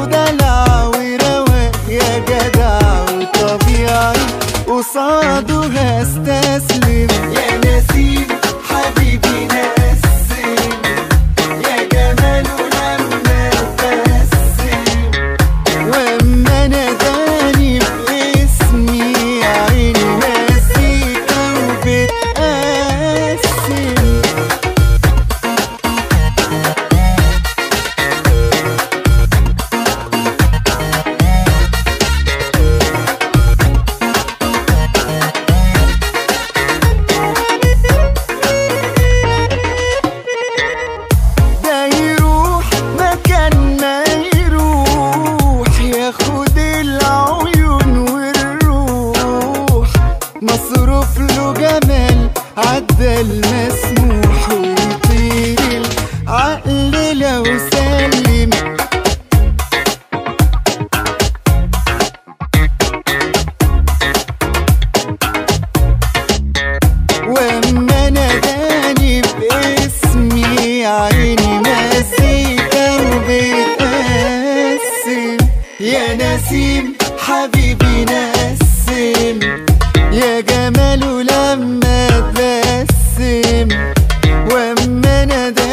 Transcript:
ودلع ورواق يا جدع وطبيعي قصاده هستسلم يا نسيم حبيبي نسم يا جماله لما تبسم واما ناداني باسمي عيني ماسكه وبتقسم ده يروح مكان ما يروح ياخد العيون والروح مصروف له جمال عدى المسموح ويطير العقل لو سلم واما ناداني باسمي عيني ماسكه وبتقسم يا نسيم حبيبي نسم يا جماله لما تبسم واما ناداني